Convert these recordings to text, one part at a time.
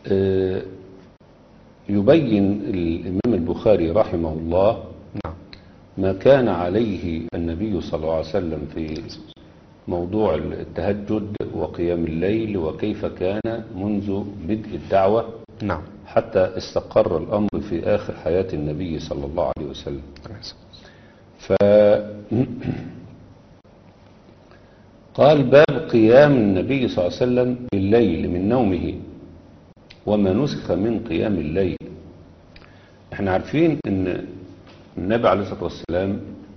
آه، يبين الإمام البخاري رحمه الله نعم ما كان عليه النبي صلى الله عليه وسلم في موضوع التهجد وقيام الليل وكيف كان منذ بدء الدعوة نعم حتى استقر الأمر في آخر حياة النبي صلى الله عليه وسلم ف قال باب قيام النبي صلى الله عليه وسلم بالليل من نومه وما نسخ من قيام الليل احنا عارفين ان النبي عليه الصلاة والسلام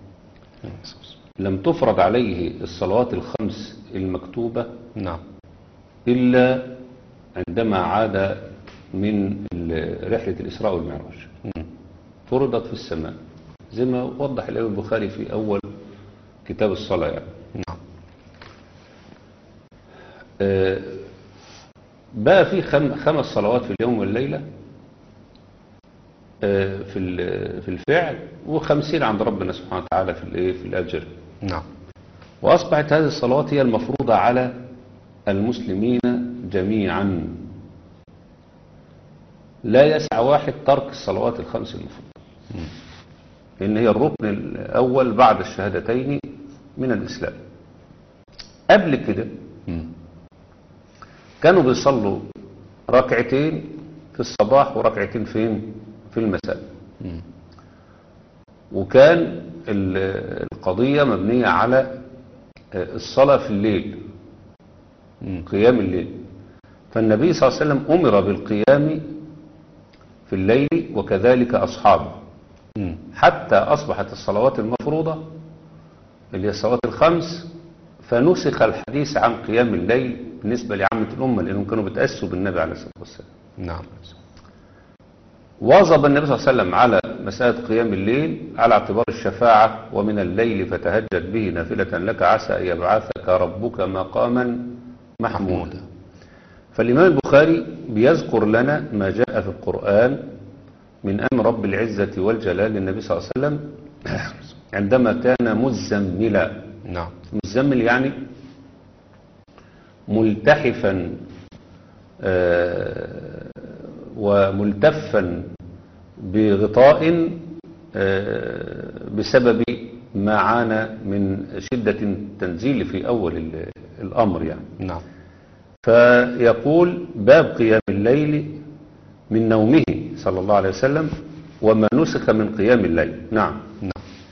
لم تفرض عليه الصلوات الخمس المكتوبة نعم إلا عندما عاد من ال- رحلة الإسراء والمعراج مم. فرضت في السماء زي ما وضح الإمام البخاري في أول كتاب الصلاة يعني نعم آه، بقى في خم- خمس صلوات في اليوم والليلة آه، في ال- في الفعل وخمسين عند ربنا سبحانه وتعالى في الايه في الأجر نعم وأصبحت هذه الصلوات هي المفروضة على المسلمين جميعا لا يسع واحد ترك الصلوات الخمس المفروضة لأن هي الركن الأول بعد الشهادتين من الإسلام قبل كده مم. كانوا بيصلوا ركعتين في الصباح وركعتين فين في المساء مم. وكان ال- القضية مبنية على آه، الصلاة في الليل مم. قيام الليل فالنبي صلى الله عليه وسلم أمر بالقيام في الليل وكذلك أصحابه مم. حتى أصبحت الصلوات المفروضة اللي هي الصلوات الخمس فنسخ الحديث عن قيام الليل بالنسبة لعامة الأمة لأنهم كانوا بتأسوا بالنبي عليه الصلاة والسلام نعم واظب النبي صلى الله عليه وسلم على مسألة قيام الليل على اعتبار الشفاعة ومن الليل فتهجد به نافلة لك عسى أن يبعثك ربك مقاما محمودا فالإمام البخاري بيذكر لنا ما جاء في القرآن من أمر رب العزة والجلال للنبي صلى الله عليه وسلم عندما كان مزملا نعم مزمل يعني ملتحفا آه، وملتفا بغطاء آه، بسبب ما عانى من شدة التنزيل في أول ال- الأمر يعني نعم فيقول باب قيام الليل من نومه صلى الله عليه وسلم وما نسخ من قيام الليل نعم نعم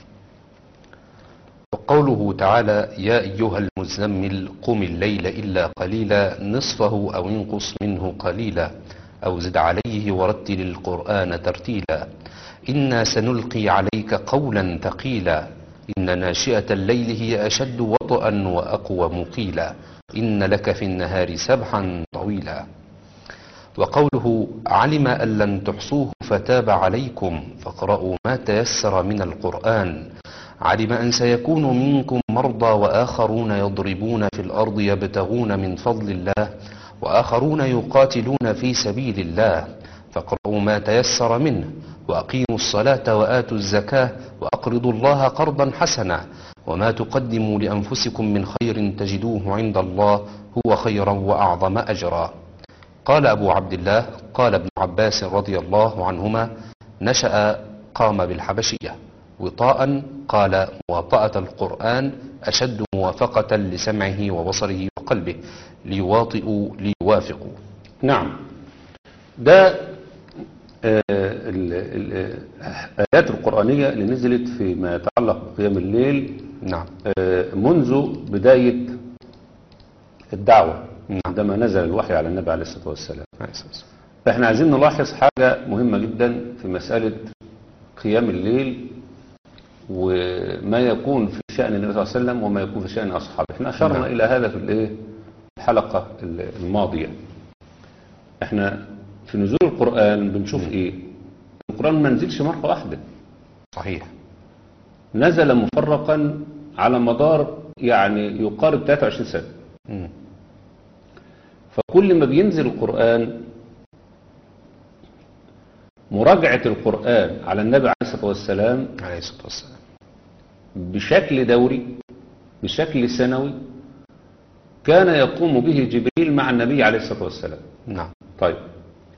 وقوله تعالى يا أيها المزمل قم الليل إلا قليلا نصفه أو انقص منه قليلا أو زد عليه ورتل القرآن ترتيلا إنا سنلقي عليك قولا ثقيلا إن ناشئة الليل هي أشد وطئا وأقوى مقيلا إن لك في النهار سبحا طويلا وقوله علم أن لن تحصوه فتاب عليكم فاقرأوا ما تيسر من القرآن علم أن سيكون منكم مرضى وآخرون يضربون في الأرض يبتغون من فضل الله وآخرون يقاتلون في سبيل الله فاقرأوا ما تيسر منه وأقيموا الصلاة وآتوا الزكاة وأقرضوا الله قرضا حسنا وما تقدموا لأنفسكم من خير تجدوه عند الله هو خيرا وأعظم أجرا قال أبو عبد الله قال ابن عباس رضي الله عنهما نشأ قام بالحبشية وطاء قال مواطأة القرآن أشد موافقة لسمعه وبصره وقلبه ليواطئوا ليوافقوا نعم ده آه، ال- ال- الآيات القرآنية اللي نزلت فيما يتعلق بقيام الليل نعم آه، منذ بداية الدعوة نعم. عندما نزل الوحي على النبي عليه الصلاة والسلام عليه الصلاة والسلام. فاحنا عايزين نلاحظ حاجة مهمة جدا في مسألة قيام الليل وما يكون في شأن النبي صلى الله عليه وسلم وما يكون في شأن أصحابه احنا أشرنا نعم. إلى هذا في الإيه الحلقة الماضية احنا في نزول القرآن بنشوف إيه القرآن ما نزلش مرة واحدة صحيح نزل مفرقا على مدار يعني يقارب 23 سنة مم. فكل ما بينزل القرآن مراجعة القرآن على النبي عليه الصلاة والسلام عليه الصلاة والسلام بشكل دوري بشكل سنوي كان يقوم به جبريل مع النبي عليه الصلاة والسلام نعم طيب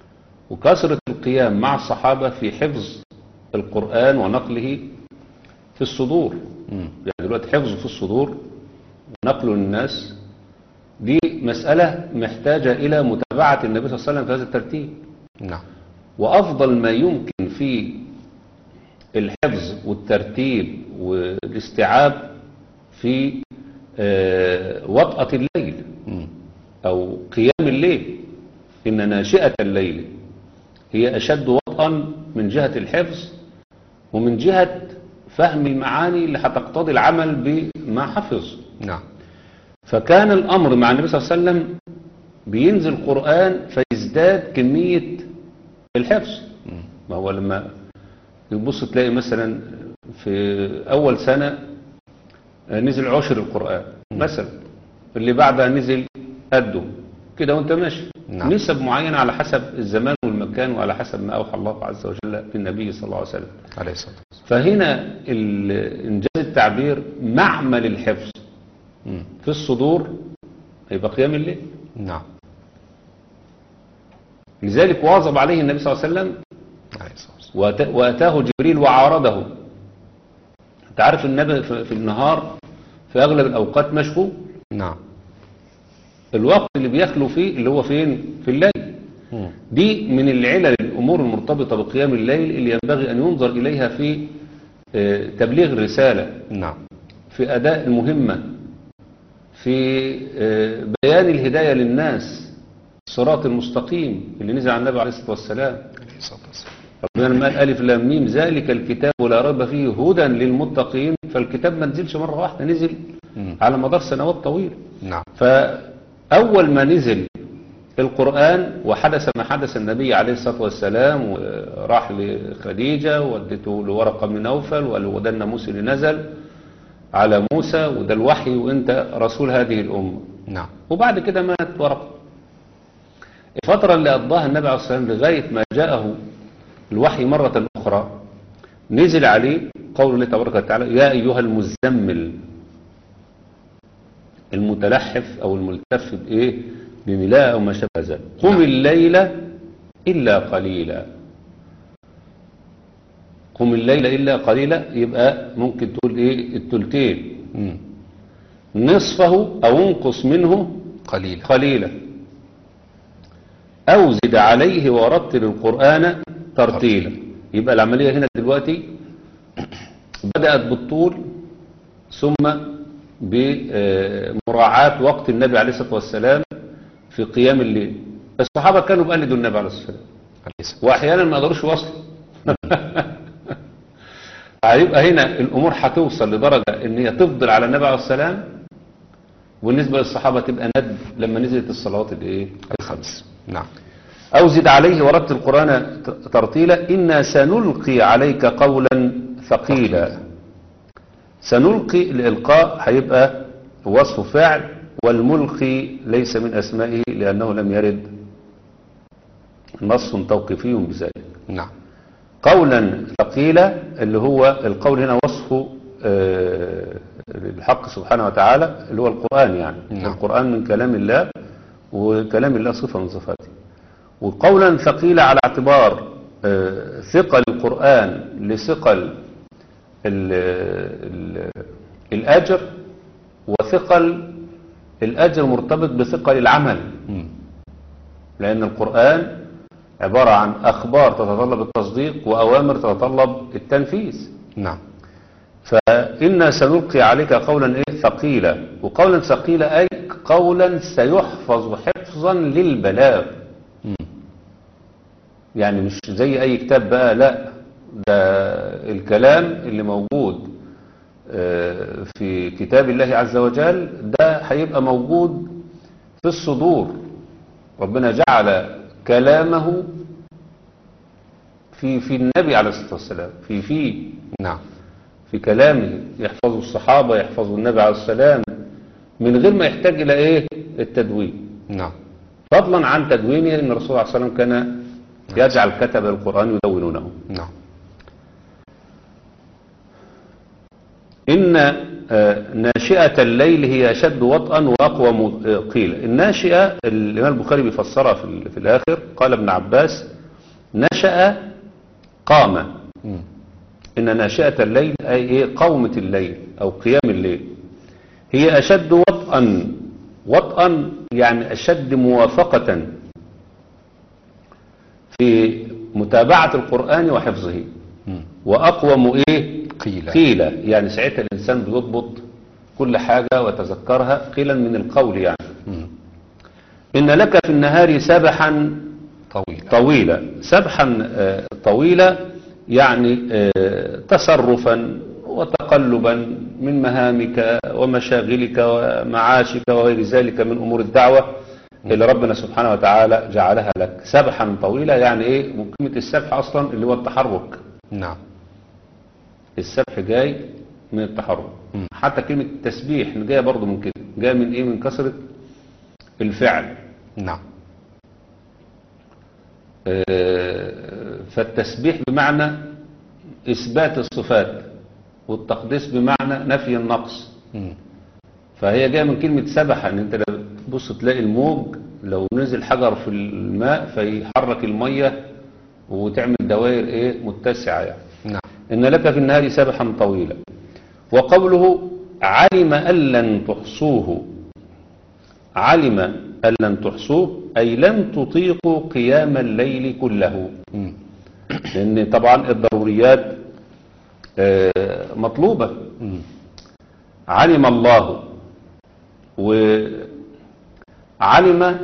وكثرة القيام مع الصحابة في حفظ القرآن ونقله في الصدور مم. يعني دلوقتي حفظه في الصدور ونقله للناس دي مسألة محتاجة إلى متابعة النبي صلى الله عليه وسلم في هذا الترتيب نعم وأفضل ما يمكن في الحفظ والترتيب والاستيعاب في آه، وطأة الليل مم. أو قيام الليل إن ناشئة الليل هي أشد وطئا من جهة الحفظ ومن جهة فهم المعاني اللي هتقتضي العمل بما حفظ نعم فكان الأمر مع النبي صلى الله عليه وسلم بينزل القرآن فيزداد كمية الحفظ مم. ما هو لما تبص تلاقي مثلا في أول سنة نزل عشر القرآن مثلا اللي بعدها نزل قده كده وانت ماشي نعم. نسب معينة على حسب الزمان والمكان وعلى حسب ما أوحى الله عز وجل للنبي صلى الله عليه وسلم عليه الصلاة والسلام فهنا ال- إنجاز التعبير معمل الحفظ مم. في الصدور يبقى قيام الليل نعم لذلك واظب عليه النبي صلى الله عليه وسلم عليه الصلاة والسلام وأت- واتاه جبريل وعارضه انت عارف النبي في في النهار في اغلب الاوقات مشغول نعم الوقت اللي بيخلو فيه اللي هو فين في الليل مم. دي من العلل الامور المرتبطه بقيام الليل اللي ينبغي ان ينظر اليها في آه، تبليغ الرساله نعم في اداء المهمه في آه، بيان الهدايه للناس الصراط المستقيم اللي نزل على النبي عليه الصلاه والسلام عليه الصلاة والسلام ربنا لما قال ألف لام ميم ذلك الكتاب لا ريب فيه هدى للمتقين فالكتاب ما نزلش مرة واحدة نزل مم. على مدار سنوات طويلة نعم فأول ما نزل القرآن وحدث ما حدث النبي عليه الصلاة والسلام وراح لخديجة وودته لورقة من نوفل وقال له وده الناموس اللي نزل على موسى وده الوحي وانت رسول هذه الأمة نعم وبعد كده مات ورقة الفترة اللي قضاها النبي عليه الصلاة والسلام لغاية ما جاءه الوحي مرة أخرى نزل عليه قول الله تبارك وتعالى يا أيها المزمل المتلحف أو الملتف بإيه بملاء أو ما شابه ذلك قم الليل إلا قليلا قم الليل إلا قليلا يبقى ممكن تقول إيه التلتين مم. نصفه أو انقص منه قليلا قليلا أو زد عليه ورتل القرآن ترتيلا يبقى العملية هنا دلوقتي بدأت بالطول ثم بمراعاة وقت النبي عليه الصلاة والسلام في قيام الليل الصحابة كانوا بقلدوا النبي عليه الصلاة والسلام عليه الصلاة وأحيانا ما يقدروش يوصلوا هيبقى هنا الأمور هتوصل لدرجة إن هي تفضل على النبي عليه السلام والنسبة للصحابة تبقى ند لما نزلت الصلوات الإيه؟ الخمس نعم أو زد عليه ورتل القرآن ت- ترتيلا إنا سنلقي عليك قولا ثقيلا سنلقي الإلقاء هيبقى وصف فعل والملقي ليس من أسمائه لأنه لم يرد نص توقيفي بذلك نعم قولا ثقيلا اللي هو القول هنا وصفه آه، الحق سبحانه وتعالى اللي هو القرآن يعني نعم. القرآن من كلام الله وكلام الله صفة من صفاته وقولا ثقيلا على اعتبار آه، ثقل القرآن لثقل ال- ال- الأجر وثقل الأجر مرتبط بثقل العمل مم. لأن القرآن عبارة عن أخبار تتطلب التصديق وأوامر تتطلب التنفيذ نعم فإنا سنلقي عليك قولا إيه ثقيلا وقولا ثقيلا أي قولا سيحفظ حفظا للبلاغ مم. يعني مش زي أي كتاب بقى لا ده الكلام اللي موجود آه، في كتاب الله عز وجل ده هيبقى موجود في الصدور ربنا جعل كلامه في في النبي عليه الصلاة والسلام في في نعم في كلامه يحفظه الصحابة يحفظه النبي عليه السلام من غير ما يحتاج إلى إيه التدوين نعم فضلا عن تدوينه أن الرسول عليه الصلاة والسلام كان يجعل كتب القرآن يدونونه نعم إن آه، ناشئة الليل هي أشد وطئا وأقوى م- آه، قيل الناشئة الإمام البخاري بيفسرها في, ال- في الآخر قال ابن عباس نشأ قام مم. إن ناشئة الليل أي إيه قومة الليل أو قيام الليل هي أشد وطئا وطئا يعني أشد موافقة في متابعة القرآن وحفظه مم. وأقوم إيه قيل قيل يعني ساعتها الإنسان بيضبط كل حاجة وتذكرها قيلا من القول يعني مم. إن لك في النهار سبحا طويلة طويلة سبحا آه، طويلة يعني آه، تصرفا وتقلبا من مهامك ومشاغلك ومعاشك وغير ذلك من أمور الدعوة اللي ربنا سبحانه وتعالى جعلها لك سبحا طويلة يعني إيه وكلمة السبح أصلا اللي هو التحرك نعم السبح جاي من التحرك مم. حتى كلمة التسبيح جاية برضو من كده جاية من إيه من كثرة الفعل نعم آه، فالتسبيح بمعنى إثبات الصفات والتقديس بمعنى نفي النقص مم. فهي جاية من كلمة سبحة ان انت لو تبص تلاقي الموج لو نزل حجر في الماء فيحرك المية وتعمل دوائر ايه متسعة يعني نعم إن لك في النهار سبحا طويلا وقوله علم أن لن تحصوه علم أن لن تحصوه أي لن تطيقوا قيام الليل كله مم. لأن طبعا الضروريات آه، مطلوبة مم. علم الله وعلم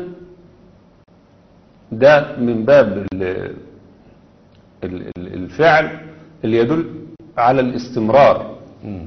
ده من باب ال- ال- ال- الفعل اللي يدل على الاستمرار مم.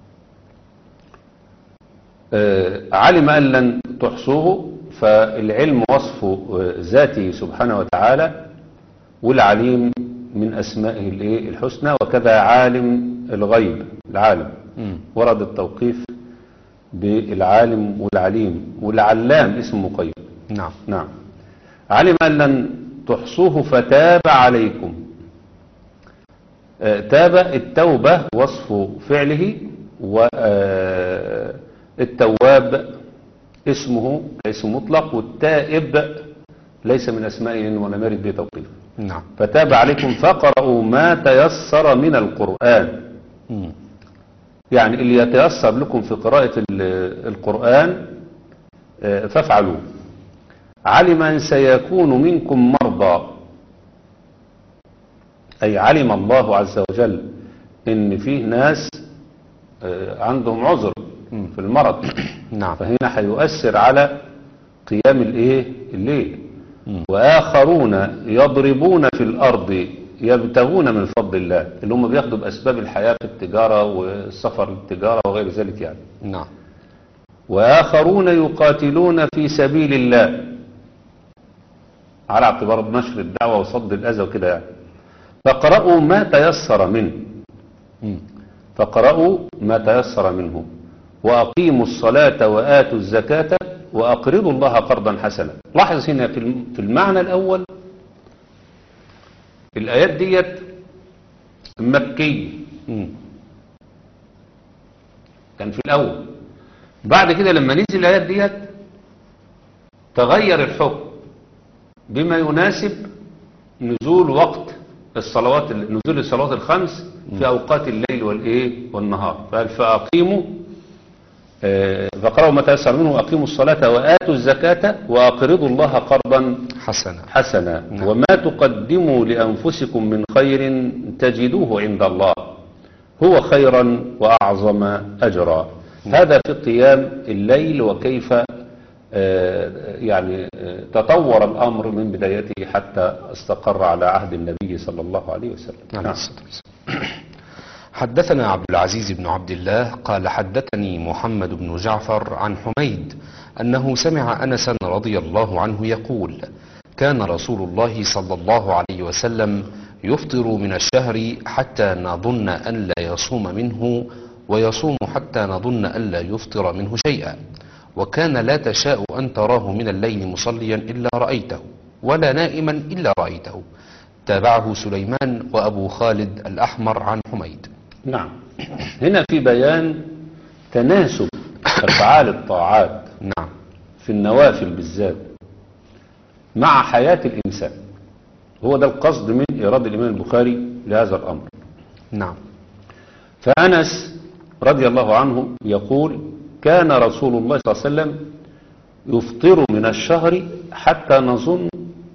آه، علم أن لن تحصوه فالعلم وصف آه، ذاته سبحانه وتعالى والعليم من أسمائه الإيه؟ الحسنى وكذا عالم الغيب العالم مم. ورد التوقيف بالعالم والعليم والعلام اسم مقيد نعم نعم علم أن لن تحصوه فتاب عليكم آه، تاب التوبة وصف فعله والتواب اسمه اسم مطلق والتائب ليس من أسمائه ولا مارد به توقيف نعم فتاب عليكم فقرأوا ما تيسر من القرآن مم. يعني اللي يتيسر لكم في قراءة ال- القرآن آه، فافعلوه علم أن سيكون منكم مرضى أي علم الله عز وجل إن فيه ناس آه، عندهم عذر في المرض نعم فهنا هيؤثر على قيام الايه الليل مم. واخرون يضربون في الارض يبتغون من فضل الله اللي هم بياخدوا باسباب الحياه في التجاره والسفر للتجاره وغير ذلك يعني نعم واخرون يقاتلون في سبيل الله على اعتبار نشر الدعوه وصد الاذى وكده يعني فاقرأوا ما تيسر منه مم. فاقرأوا ما تيسر منه وأقيموا الصلاة وآتوا الزكاة وأقرضوا الله قرضا حسنا لاحظ هنا في الم- في المعنى الأول الآيات ديت مكية مم. كان في الأول بعد كده لما نزل الآيات ديت تغير الحكم بما يناسب نزول وقت الصلوات نزول الصلوات الخمس في أوقات الليل والإيه والنهار فقال فأقيموا آه، فقرأوا ما تيسر منه وأقيموا الصلاة وآتوا الزكاة وأقرضوا الله قرضا حسنا حسنا نعم. وما تقدموا لأنفسكم من خير تجدوه عند الله هو خيرا وأعظم أجرا هذا في قيام الليل وكيف آه، يعني آه، تطور الأمر من بدايته حتى استقر على عهد النبي صلى الله عليه وسلم عليه الصلاة والسلام. حدثنا عبد العزيز بن عبد الله قال حدثني محمد بن جعفر عن حميد أنه سمع أنسا رضي الله عنه يقول كان رسول الله صلى الله عليه وسلم يفطر من الشهر حتى نظن أن لا يصوم منه ويصوم حتى نظن أن لا يفطر منه شيئا وكان لا تشاء أن تراه من الليل مصليا إلا رأيته ولا نائما إلا رأيته تابعه سليمان وأبو خالد الأحمر عن حميد نعم هنا في بيان تناسب أفعال الطاعات نعم في النوافل بالذات مع حياة الإنسان هو ده القصد من إيراد الإمام البخاري لهذا الأمر نعم فأنس رضي الله عنه يقول كان رسول الله صلى الله عليه وسلم يفطر من الشهر حتى نظن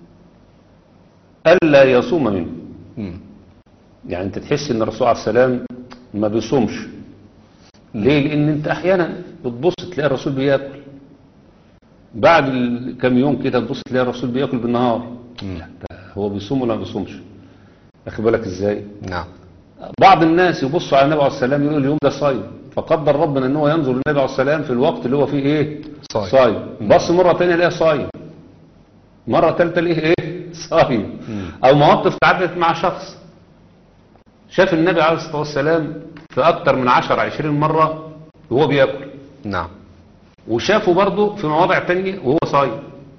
ألا يصوم منه مم. يعني انت تحس ان الرسول عليه السلام ما بيصومش ليه لان انت احيانا بتبص تلاقي الرسول بياكل بعد ال- كام يوم كده تبص تلاقي الرسول بياكل بالنهار مم. ده هو بيصوم ولا ما بيصومش واخد بالك ازاي نعم بعض الناس يبصوا على النبي عليه السلام يقول اليوم ده صايم فقدر ربنا ان هو ينظر للنبي عليه السلام في الوقت اللي هو فيه ايه صايم. صايم بص مره ثانيه ليه صايم مره ثالثه ليه ايه صايم او مواقف تعدت مع شخص شاف النبي عليه الصلاه والسلام في اكتر من 10 20 مره وهو بياكل نعم وشافه برضه في مواضع تانية وهو صايم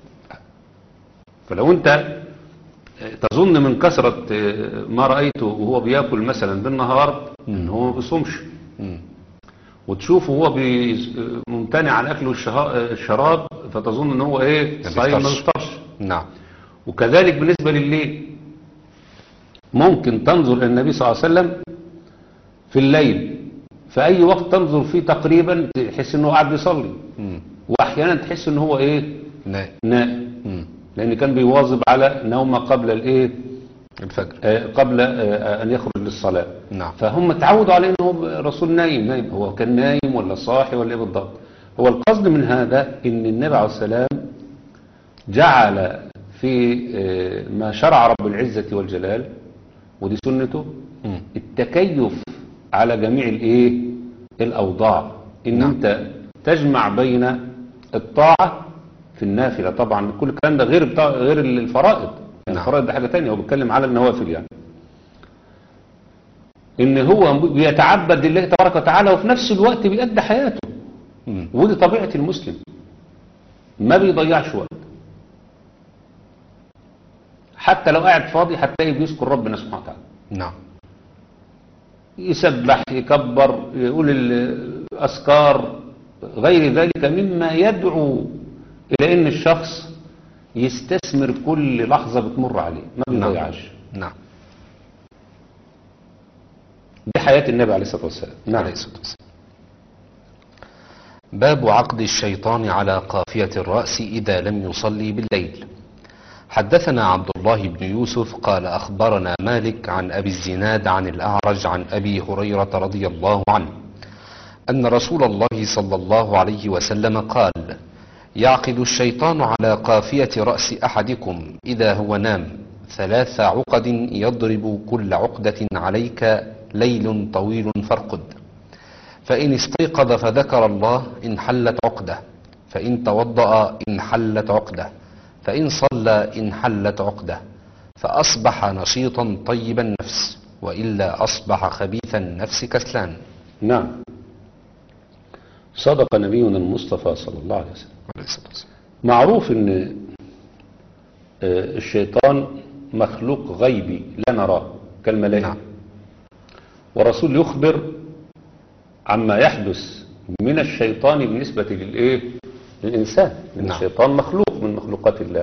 فلو انت تظن من كثرة ما رأيته وهو بياكل مثلا بالنهار ان هو ما بيصومش مم. وتشوفه وهو بي- ممتنع عن الاكل والشراب فتظن ان هو ايه ما صايم ما بيفطرش. بيفطرش نعم وكذلك بالنسبة لليل ممكن تنظر إلى النبي صلى الله عليه وسلم في الليل في أي وقت تنظر فيه تقريبا تحس إنه قاعد بيصلي مم. وأحيانا تحس إن هو إيه نائم نائم مم. لأن كان بيواظب على نومه قبل الإيه الفجر آه، قبل آه، أن يخرج للصلاة نعم فهم اتعودوا على إنه الرسول نايم نايم هو كان نايم ولا صاحي ولا إيه بالضبط هو القصد من هذا إن النبي عليه السلام جعل في آه، ما شرع رب العزة والجلال ودي سنته مم. التكيف على جميع الايه الاوضاع ان نعم. انت تجمع بين الطاعة في النافلة طبعا كل الكلام ده غير بتاع غير الفرائض يعني نعم. الفرائض ده حاجة تانية هو بيتكلم على النوافل يعني ان هو بيتعبد لله تبارك وتعالى وفي نفس الوقت بيأدي حياته مم. ودي طبيعة المسلم ما بيضيعش وقت حتى لو قاعد فاضي هتلاقيه بيذكر ربنا سبحانه وتعالى نعم يسبح يكبر يقول الأذكار غير ذلك مما يدعو إلى أن الشخص يستثمر كل لحظة بتمر عليه ما بيضيعش نعم دي حياة النبي عليه الصلاة والسلام نعم عليه الصلاة والسلام باب عقد الشيطان على قافية الرأس إذا لم يصلي بالليل حدثنا عبد الله بن يوسف قال أخبرنا مالك عن أبي الزناد عن الأعرج عن أبي هريرة رضي الله عنه أن رسول الله صلى الله عليه وسلم قال يعقد الشيطان على قافية رأس أحدكم إذا هو نام ثلاث عقد يضرب كل عقدة عليك ليل طويل فارقد فإن استيقظ فذكر الله إن حلت عقدة فإن توضأ إن حلت عقدة فإن صلى إن حلت عقدة فأصبح نشيطا طيب النفس وإلا أصبح خبيث النفس كسلان نعم صدق نبينا المصطفى صلى الله عليه وسلم عليه الصلاة والسلام. معروف ان آه، الشيطان مخلوق غيبي لا نراه كالملائكة نعم. والرسول يخبر عما يحدث من الشيطان بالنسبة للإيه؟ للإنسان لأن نعم. الشيطان مخلوق من مخلوقات الله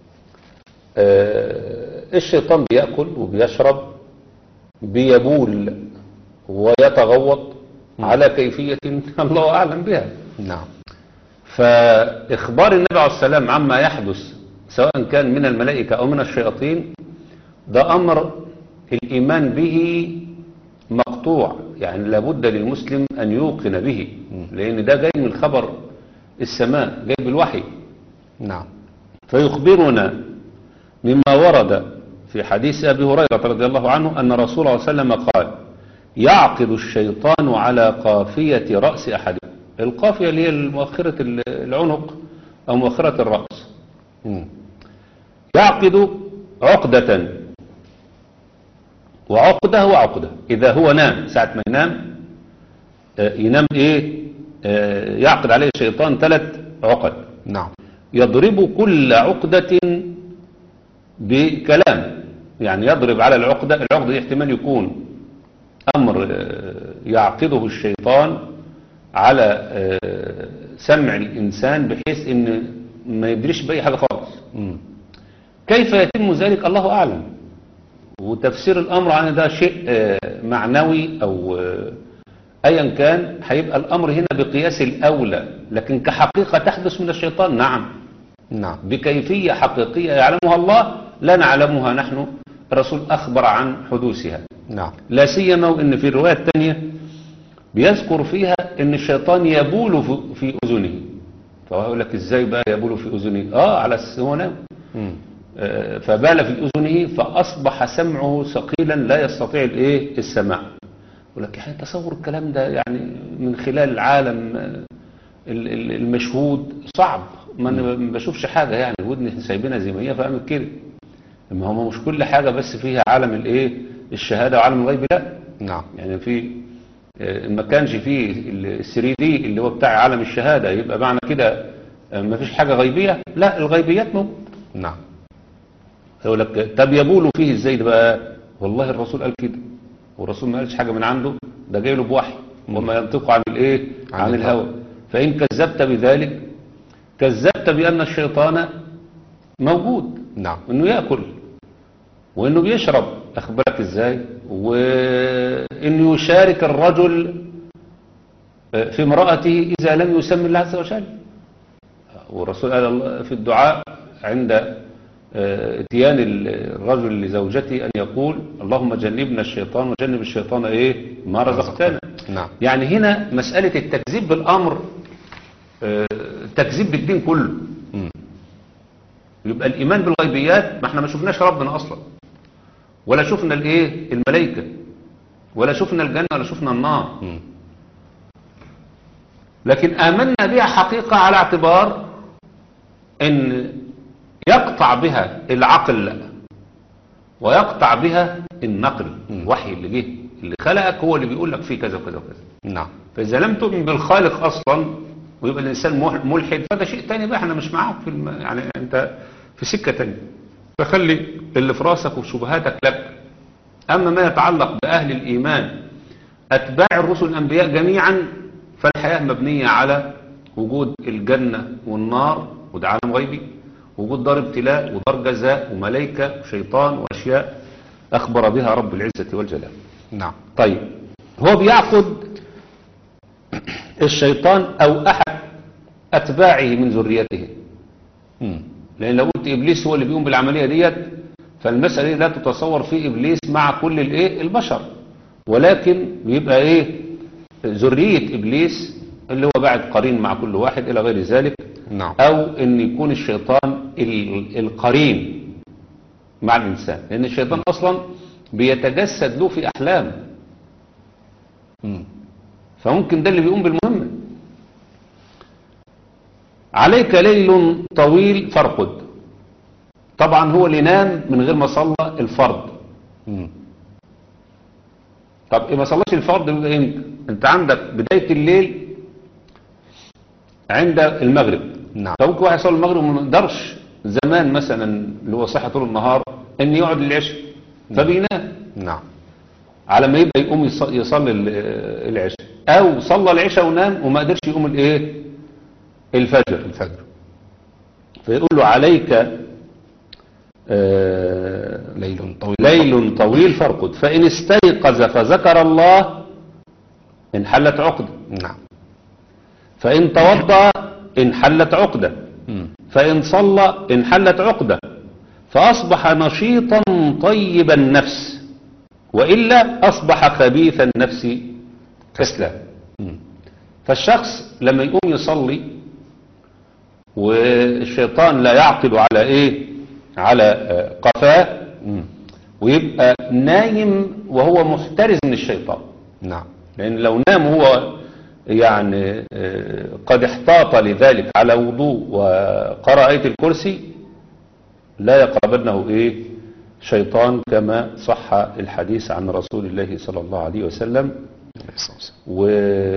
آه، الشيطان بيأكل وبيشرب بيبول ويتغوط على كيفية الله أعلم بها نعم فإخبار النبي عليه السلام عما يحدث سواء كان من الملائكة أو من الشياطين ده أمر الإيمان به مقطوع يعني لابد للمسلم أن يوقن به لأن ده جاي من خبر السماء جاي بالوحي نعم فيخبرنا مما ورد في حديث أبي هريرة رضي الله عنه أن رسول الله صلى الله عليه وسلم قال يعقد الشيطان على قافية رأس أحدكم القافية اللي هي مؤخرة العنق أو مؤخرة الرأس مم. يعقد عقدة وعقدة وعقدة إذا هو نام ساعة ما ينام آه، ينام إيه آه، يعقد عليه الشيطان ثلاث عقد نعم يضرب كل عقدة بكلام يعني يضرب على العقدة العقدة دي احتمال يكون أمر آه، يعقده الشيطان على آه، سمع الإنسان بحيث إن ما يدريش بأي حاجة خالص مم. كيف يتم ذلك الله أعلم وتفسير الأمر عن ده شيء آه، معنوي أو آه، أيا كان هيبقى الأمر هنا بقياس الأولى لكن كحقيقة تحدث من الشيطان نعم نعم بكيفية حقيقية يعلمها الله لا نعلمها نحن الرسول أخبر عن حدوثها نعم لا سيما وإن في الرواية الثانية بيذكر فيها إن الشيطان يبول في- في أذنه فهو يقول لك إزاي بقى يبول في أذنه آه على أساس هو نام مم. آه، فبال في أذنه فأصبح سمعه ثقيلا لا يستطيع الإيه السماع يقول لك يعني تصور الكلام ده يعني من خلال العالم آه، ال- ال- المشهود صعب ما أنا ما بشوفش حاجة يعني ودني سايبينها زي ما هي فأعمل كده اما هو مش كل حاجة بس فيها عالم الايه الشهادة وعالم الغيب لا نعم يعني في آه، ما كانش فيه ال 3 دي اللي هو بتاع عالم الشهادة يبقى معنى كده آه، ما فيش حاجة غيبية لا الغيبيات موجودة نعم يقول لك طب يبولوا فيه ازاي ده بقى والله الرسول قال كده والرسول ما قالش حاجة من عنده ده جاي له بوحي وما ينطق عن الايه عن عن الهوى. الهوى فإن كذبت بذلك كذبت بأن الشيطان موجود نعم انه ياكل وانه بيشرب اخبرك ازاي وانه يشارك الرجل في امرأته اذا لم يسمي الله عز وجل والرسول قال الله في الدعاء عند اتيان الرجل لزوجته ان يقول اللهم جنبنا الشيطان وجنب الشيطان ايه ما رزقتنا نعم يعني هنا مسألة التكذيب بالامر آه، تكذيب بالدين كله مم. يبقى الإيمان بالغيبيات ما احنا ما شفناش ربنا أصلا ولا شفنا الايه الملائكة ولا شفنا الجنة ولا شفنا النار مم. لكن آمنا بها حقيقة على اعتبار ان يقطع بها العقل ويقطع بها النقل الوحي اللي جه اللي خلقك هو اللي بيقول لك فيه كذا وكذا وكذا نعم فإذا لم تؤمن بالخالق أصلا ويبقى الإنسان مح- ملحد فده شيء تاني بقى احنا مش معاك في الم... يعني أنت في سكة تانية فخلي اللي في راسك وشبهاتك لك أما ما يتعلق بأهل الإيمان أتباع الرسل الأنبياء جميعا فالحياة مبنية على وجود الجنة والنار وده عالم غيبي وجود دار ابتلاء ودار جزاء وملائكة وشيطان وأشياء أخبر بها رب العزة والجلال نعم طيب هو بيعقد الشيطان أو أحد أتباعه من ذريته مم. لأن لو قلت إبليس هو اللي بيقوم بالعملية ديت فالمسألة دي لا تتصور في إبليس مع كل الإيه البشر ولكن بيبقى إيه ذرية إبليس اللي هو بعد قرين مع كل واحد إلى غير ذلك نعم أو أن يكون الشيطان ال- القرين مع الإنسان لأن الشيطان أصلا بيتجسد له في أحلام مم. فممكن ده اللي بيقوم بالمهمة عليك ليل طويل فارقد طبعا هو اللي نام من غير ما صلى الفرض مم. طب إيه ما صلاش الفرض يبقى امتى انت عندك بداية الليل عند المغرب نعم فممكن واحد يصلي المغرب وما يقدرش زمان مثلا اللي هو صحي طول النهار ان يقعد للعشاء فبينام نعم على ما يبقى يقوم يص- يصلي ال- العشاء او صلى العشاء ونام وما قدرش يقوم الايه الفجر الفجر فيقول له عليك آه، ليل طويل ليل طويل فارقد فإن استيقظ فذكر الله انحلت عقدة نعم فإن توضأ انحلت عقدة مم. فإن صلى انحلت عقدة فأصبح نشيطا طيب النفس وإلا أصبح خبيث النفس كسلا مم. فالشخص لما يقوم يصلي والشيطان لا يعقل على ايه على آه، قفاه مم. ويبقى نايم وهو محترز من الشيطان نعم لأن لو نام هو يعني آه، قد احتاط لذلك على وضوء وقرأ آية الكرسي لا يقربنه إيه شيطان كما صح الحديث عن رسول الله صلى الله عليه وسلم عليه الصلاة والسلام. و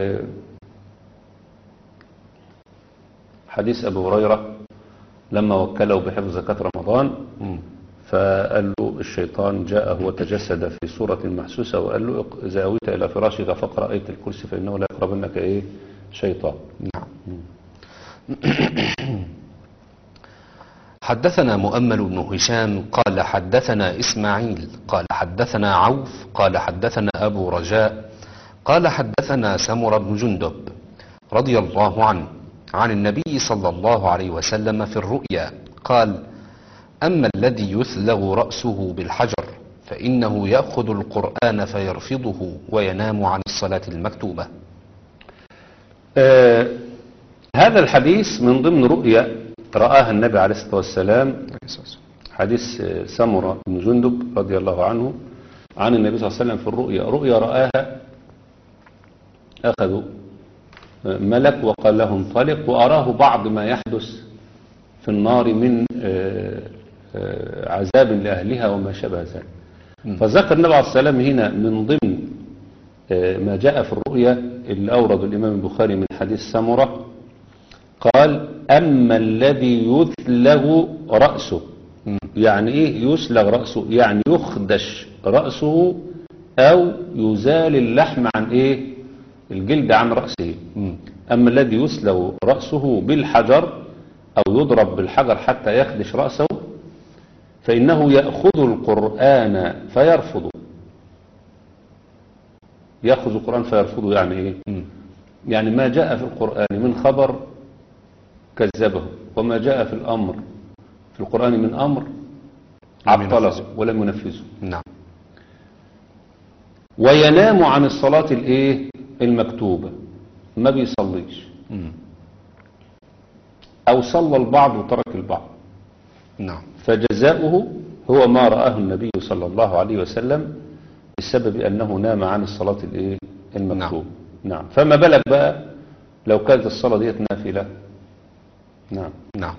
حديث أبو هريرة لما وكله بحفظ زكاة رمضان مم. فقال له الشيطان جاءه وتجسد في صورة محسوسة وقال له اق- إذا أويت إلى فراشك فاقرأ آية الكرسي فإنه لا يقربنك إيه شيطان نعم حدثنا مؤمل بن هشام قال حدثنا إسماعيل قال حدثنا عوف قال حدثنا أبو رجاء قال حدثنا سمر بن جندب رضي الله عنه عن النبي صلى الله عليه وسلم في الرؤيا قال أما الذي يثلغ رأسه بالحجر فإنه يأخذ القرآن فيرفضه وينام عن الصلاة المكتوبة آه هذا الحديث من ضمن رؤيا رآها النبي عليه الصلاة والسلام حديث آه، سمرة بن جندب رضي الله عنه عن النبي صلى الله عليه وسلم في الرؤيا رؤيا رآها أخذوا آه، ملك وقال له انطلق وأراه بعض ما يحدث في النار من آه، آه، عذاب لأهلها وما شابه ذلك فذكر النبي عليه الصلاة والسلام هنا من ضمن آه، ما جاء في الرؤيا اللي أورد الإمام البخاري من حديث سمرة قال أما الذي يثلغ رأسه يعني إيه يسلغ رأسه يعني يخدش رأسه أو يزال اللحم عن إيه الجلد عن رأسه أما الذي يسلغ رأسه بالحجر أو يضرب بالحجر حتى يخدش رأسه فإنه يأخذ القرآن فيرفضه يأخذ القرآن فيرفضه يعني إيه يعني ما جاء في القرآن من خبر كذبه وما جاء في الأمر في القرآن من أمر عطله ينفذه. ولم ينفذه نعم وينام عن الصلاة الايه المكتوبة ما بيصليش مم. او صلى البعض وترك البعض نعم فجزاؤه هو ما رآه النبي صلى الله عليه وسلم بسبب انه نام عن الصلاة الايه المكتوبة نعم. نعم فما بالك بقى لو كانت الصلاة ديت نافلة نعم نعم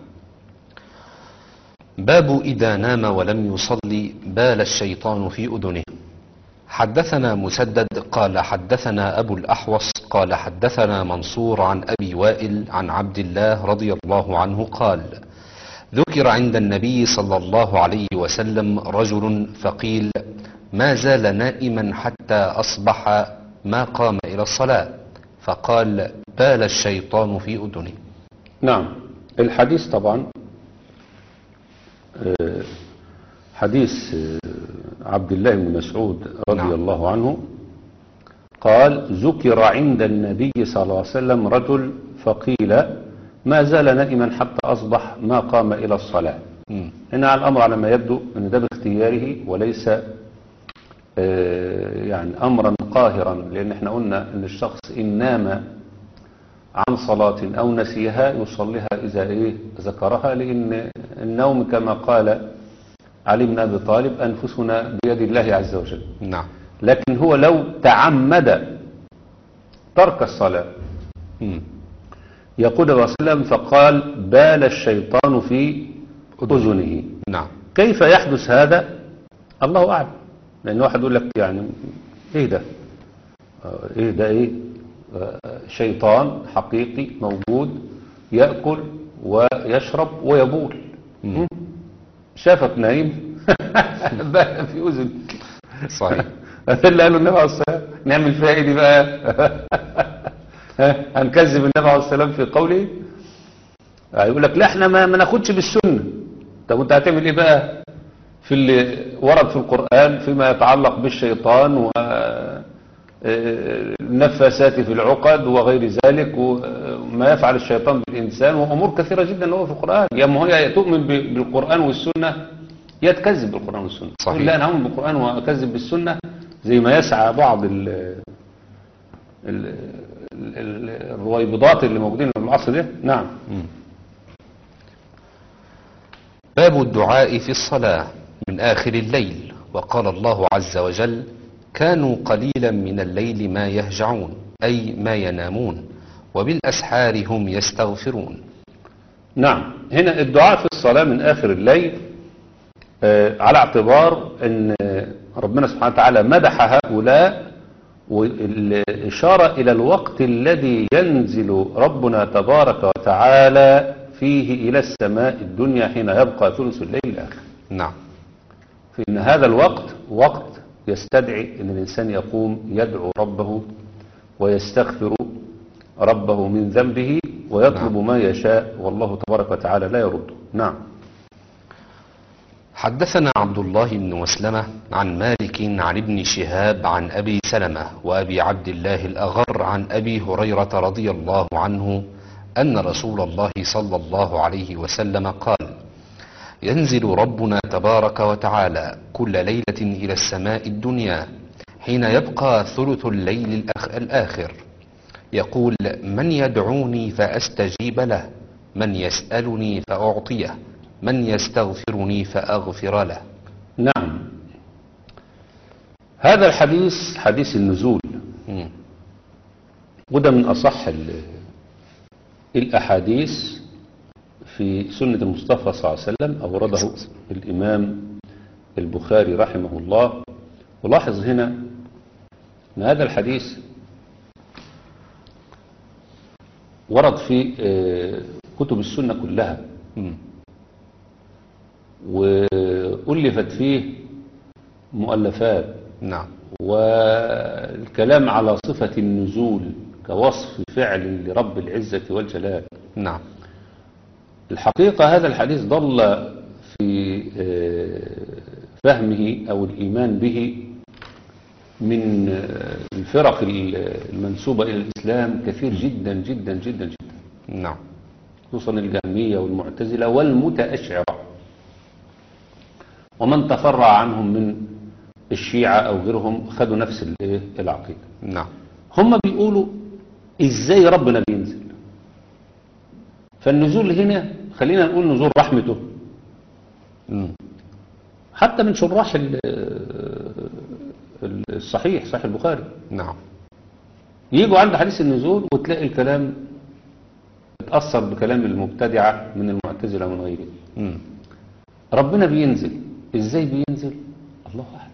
باب إذا نام ولم يصلي بال الشيطان في أذنه حدثنا مسدد قال حدثنا أبو الأحوص قال حدثنا منصور عن أبي وائل عن عبد الله رضي الله عنه قال ذكر عند النبي صلى الله عليه وسلم رجل فقيل ما زال نائما حتى أصبح ما قام إلى الصلاة فقال بال الشيطان في أذنه نعم الحديث طبعا آه، حديث آه، عبد الله بن مسعود رضي نعم. الله عنه قال ذكر عند النبي صلى الله عليه وسلم رجل فقيل ما زال نائما حتى أصبح ما قام إلى الصلاة مم. هنا على الأمر على ما يبدو أن ده باختياره وليس آه، يعني أمرا قاهرا لأن احنا قلنا أن الشخص إن نام عن صلاة أو نسيها يصليها إذا إيه ذكرها لأن النوم كما قال علي بن أبي طالب أنفسنا بيد الله عز وجل نعم لكن هو لو تعمد ترك الصلاة مم. يقول الرسول صلى الله عليه وسلم فقال بال الشيطان في أذنه نعم كيف يحدث هذا الله أعلم لأن واحد يقول لك يعني إيه ده آه، إيه ده إيه آه، شيطان حقيقي موجود يأكل ويشرب ويبول مم. شافك نايم بقى في أذن صحيح هذا اللي قاله النبي عليه الصلاة والسلام نعمل فيها ايه دي بقى ها؟ هنكذب النبي عليه الصلاة والسلام في قوله يقول لك لا احنا ما, ما ناخدش بالسنة طب انت هتعمل ايه بقى في اللي ورد في القرآن فيما يتعلق بالشيطان و النفاسات في العقد وغير ذلك وما يفعل الشيطان بالإنسان وأمور كثيرة جدا هو في القرآن يا اما هي تؤمن ب- بالقرآن والسنة يا تكذب بالقرآن والسنة صحيح. تقول لا أنا أؤمن بالقرآن وأكذب بالسنة زي ما يسعى بعض ال ال ال الرويبضات اللي موجودين في العصر ده نعم مم. باب الدعاء في الصلاة من آخر الليل وقال الله عز وجل كانوا قليلا من الليل ما يهجعون أي ما ينامون وبالأسحار هم يستغفرون نعم هنا الدعاء في الصلاة من آخر الليل آه، على اعتبار أن ربنا سبحانه وتعالى مدح هؤلاء والإشارة إلى الوقت الذي ينزل ربنا تبارك وتعالى فيه إلى السماء الدنيا حين يبقى ثلث الليل الآخر نعم فإن هذا الوقت وقت يستدعي أن الإنسان يقوم يدعو ربه ويستغفر ربه من ذنبه ويطلب نعم. ما يشاء والله تبارك وتعالى لا يرده نعم حدثنا عبد الله بن مسلمة عن مالك عن ابن شهاب عن أبي سلمة وأبي عبد الله الأغر عن أبي هريرة رضي الله عنه أن رسول الله صلى الله عليه وسلم قال ينزل ربنا تبارك وتعالى كل ليلة إلى السماء الدنيا حين يبقى ثلث الليل الأخ- الآخر يقول من يدعوني فأستجيب له من يسألني فأعطيه من يستغفرني فأغفر له نعم هذا الحديث حديث النزول مم. وده من أصح ال- الأحاديث في سنة المصطفى صلى الله عليه وسلم أورده الإمام البخاري رحمه الله ولاحظ هنا أن هذا الحديث ورد في آه، كتب السنة كلها مم. وألفت فيه مؤلفات نعم والكلام على صفة النزول كوصف فعل لرب العزة والجلال نعم الحقيقة هذا الحديث ضل في آه، فهمه أو الإيمان به من آه، الفرق ال- المنسوبة إلى الإسلام كثير جدا جدا جدا جدا نعم خصوصا الجهمية والمعتزلة والمتأشعرة ومن تفرع عنهم من الشيعة أو غيرهم خدوا نفس الإيه؟ العقيدة نعم هم بيقولوا إزاي ربنا بينزل فالنزول هنا خلينا نقول نزول رحمته مم. حتى من شراح ال- ال- الصحيح صحيح البخاري نعم يجوا عند حديث النزول وتلاقي الكلام اتأثر بكلام المبتدعة من المعتزلة ومن غيرهم مم. ربنا بينزل ازاي بينزل الله اعلم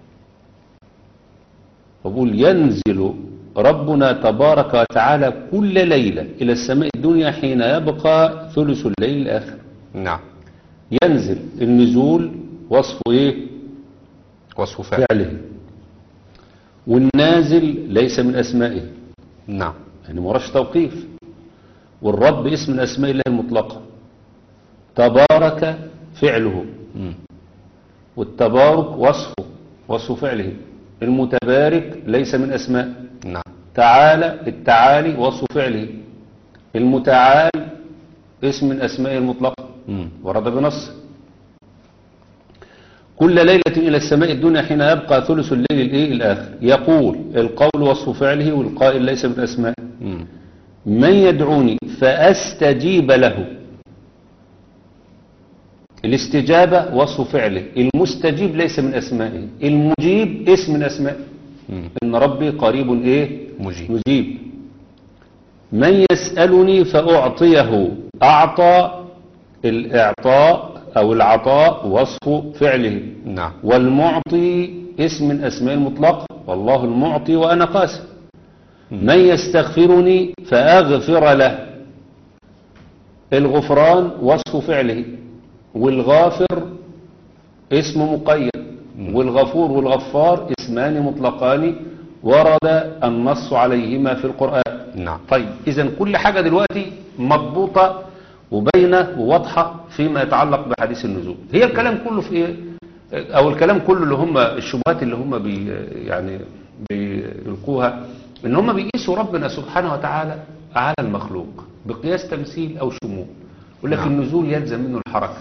فبقول ينزل ربنا تبارك وتعالى كل ليلة إلى السماء الدنيا حين يبقى ثلث الليل الآخر نعم ينزل النزول وصفه إيه وصف فعل فعله والنازل ليس من أسمائه نعم يعني مراش توقيف والرب اسم من أسماء الله المطلقة تبارك فعله مم. والتبارك وصفه وصف فعله المتبارك ليس من أسماء نعم تعالى التعالي وصف فعله المتعال اسم من أسمائه المطلقة مم. ورد بنص كل ليلة إلى السماء الدنيا حين يبقى ثلث الليل الإيه الآخر يقول القول وصف فعله والقائل ليس من أسماء مم. من يدعوني فأستجيب له الاستجابة وصف فعله المستجيب ليس من أسمائه المجيب اسم من أسمائه مم. إن ربي قريب إيه مجيب مجيب من يسألني فأعطيه أعطى الإعطاء أو العطاء وصف فعله نعم والمعطي اسم من أسماء المطلقة والله المعطي وأنا قاسم من يستغفرني فأغفر له الغفران وصف فعله والغافر اسم مقيد والغفور والغفار اسمان مطلقان ورد النص عليهما في القرآن نعم طيب إذا كل حاجة دلوقتي مضبوطة وباينة وواضحة فيما يتعلق بحديث النزول هي الكلام كله في إيه؟ أو الكلام كله اللي هم الشبهات اللي هم بي يعني بيلقوها إن هم بيقيسوا ربنا سبحانه وتعالى على المخلوق بقياس تمثيل أو شمول يقول لك نعم. النزول يلزم منه الحركة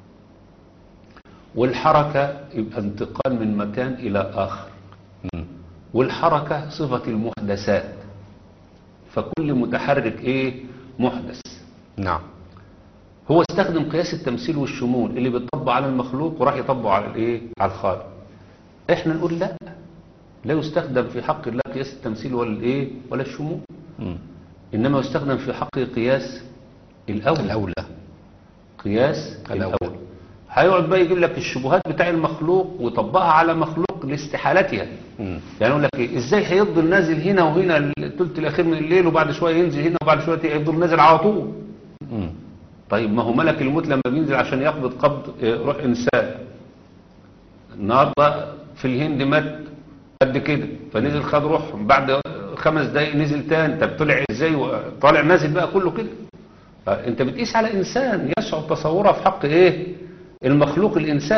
والحركة يبقى انتقال من مكان إلى آخر مم. والحركة صفة المحدثات فكل متحرك ايه محدث نعم هو استخدم قياس التمثيل والشمول اللي بيطبق على المخلوق وراح يطبقه على الايه على الخالق احنا نقول لا لا يستخدم في حق الله قياس التمثيل ولا الايه ولا الشمول مم. انما يستخدم في حق قياس الاولى الأولى قياس الأول. الاول هيقعد بقى يجيب لك الشبهات بتاع المخلوق ويطبقها على مخلوق لاستحالتها مم. يعني يقول لك ايه ازاي هيفضل نازل هنا وهنا الثلث الاخير من الليل وبعد شويه ينزل هنا وبعد شويه يفضل نازل على طول مم. طيب ما هو ملك الموت لما بينزل عشان يقبض قبض آه، روح انسان النهارده في الهند مات قد كده فنزل خد روح بعد خمس دقايق نزل تاني طب طلع ازاي و- طالع نازل بقى كله كده فانت بتقيس على انسان يصعب تصورها في حق ايه المخلوق الانسان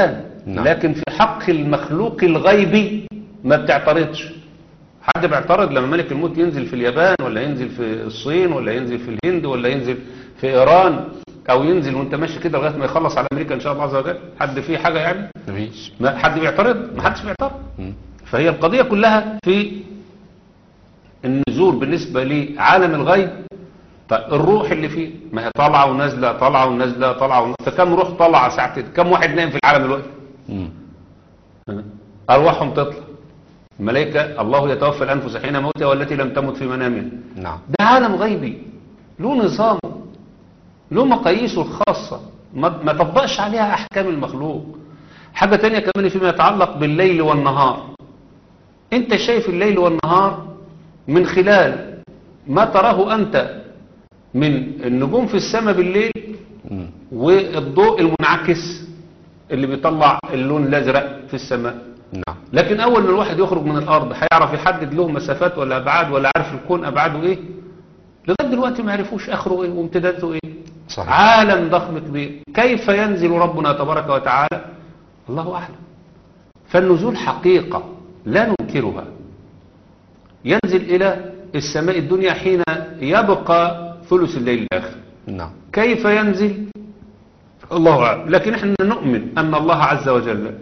نعم. لكن في حق المخلوق الغيبي ما بتعترضش حد بيعترض لما ملك الموت ينزل في اليابان ولا ينزل في الصين ولا ينزل في الهند ولا ينزل في ايران او ينزل وانت ماشي كده لغايه ما يخلص على امريكا ان شاء الله عز وجل حد فيه حاجه يعني مفيش ما حد بيعترض ما حدش بيعترض مم. فهي القضية كلها في النزول بالنسبة لعالم الغيب طيب الروح اللي فيه ما هي طالعة ونازلة طالعة ونازلة طالعة ونازلة فكم روح طالعة ساعتين كم واحد نايم في العالم دلوقتي مم. أرواحهم تطلع الملائكة الله يتوفى الأنفس حين موتها والتي لم تمت في منامها نعم ده عالم غيبي له نظامه له مقاييسه الخاصة ما, ما طبقش عليها أحكام المخلوق حاجة تانية كمان فيما يتعلق بالليل والنهار انت شايف الليل والنهار من خلال ما تراه أنت من النجوم في السماء بالليل مم. والضوء المنعكس اللي بيطلع اللون الأزرق في السماء نعم لكن أول ما الواحد يخرج من الأرض هيعرف يحدد له مسافات ولا أبعاد ولا عارف الكون أبعاده إيه لغاية دلوقتي ما عرفوش آخره إيه وامتداده إيه صحيح عالم ضخم كبير كيف ينزل ربنا تبارك وتعالى الله أعلم فالنزول حقيقة لا ننكرها ينزل إلى السماء الدنيا حين يبقى ثلث الليل الآخر نعم كيف ينزل الله أعلم لكن احنا نؤمن أن الله عز وجل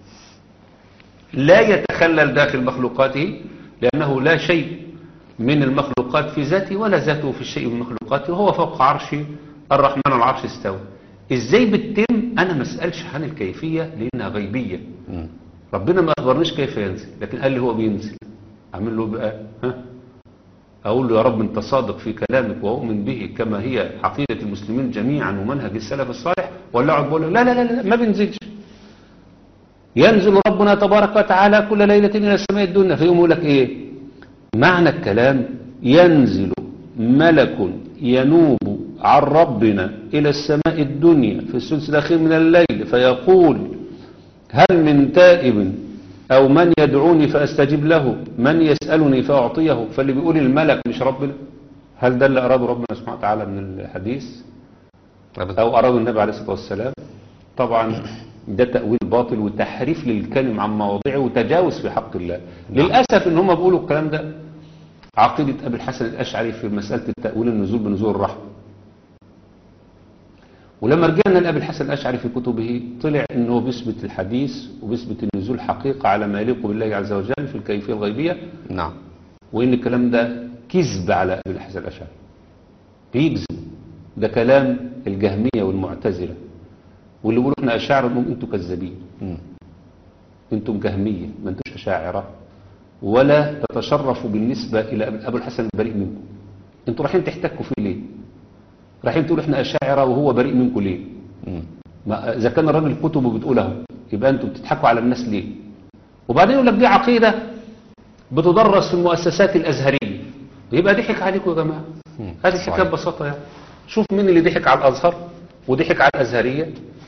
لا يتخلل داخل مخلوقاته لأنه لا شيء من المخلوقات في ذاته ولا ذاته في شيء من مخلوقاته وهو فوق عرش الرحمن العرش استوى ازاي بتتم انا ما اسالش عن الكيفيه لانها غيبيه مم. ربنا ما اخبرنيش كيف ينزل لكن قال لي هو بينزل اعمل له بقى ها اقول له يا رب انت صادق في كلامك واؤمن به كما هي عقيده المسلمين جميعا ومنهج السلف الصالح ولا اقعد بقول له لا لا لا لا ما بينزلش ينزل ربنا تبارك وتعالى كل ليله الى السماء الدنيا فيقوم يقول لك ايه معنى الكلام ينزل ملك ينوب عن ربنا إلى السماء الدنيا في الثلث الأخير من الليل فيقول هل من تائب أو من يدعوني فأستجيب له من يسألني فأعطيه فاللي بيقول الملك مش ربنا هل ده اللي أراده ربنا سبحانه وتعالى من الحديث أبدا أو أراده النبي عليه الصلاة والسلام طبعا ده تأويل باطل وتحريف للكلم عن مواضعه وتجاوز في حق الله للأسف إن هم بيقولوا الكلام ده عقيدة أبي الحسن الأشعري في مسألة التأويل النزول بنزول الرحمة ولما رجعنا لأبي الحسن الأشعري في كتبه طلع أنه بيثبت الحديث وبيثبت النزول حقيقة على ما يليق بالله عز وجل في الكيفية الغيبية نعم وإن الكلام ده كذب على أبي الحسن الأشعري بيكذب ده كلام الجهمية والمعتزلة واللي بيقولوا احنا أشاعرة انهم انتوا كذابين مم. انتم جهمية ما انتوش أشاعرة ولا تتشرفوا بالنسبة إلى أبي أبو الحسن البريء منكم انتوا رايحين تحتكوا فيه ليه رايحين تقولوا احنا أشاعرة وهو بريء منكم ليه مم. ما إذا كان الراجل كتبه بتقولها يبقى انتوا بتضحكوا على الناس ليه وبعدين يقول لك دي عقيدة بتدرس في المؤسسات الأزهرية يبقى ضحك عليكم يا جماعة مم. هذه صحيح. الحكاية ببساطة يعني شوف مين اللي ضحك على الأزهر وضحك على الأزهرية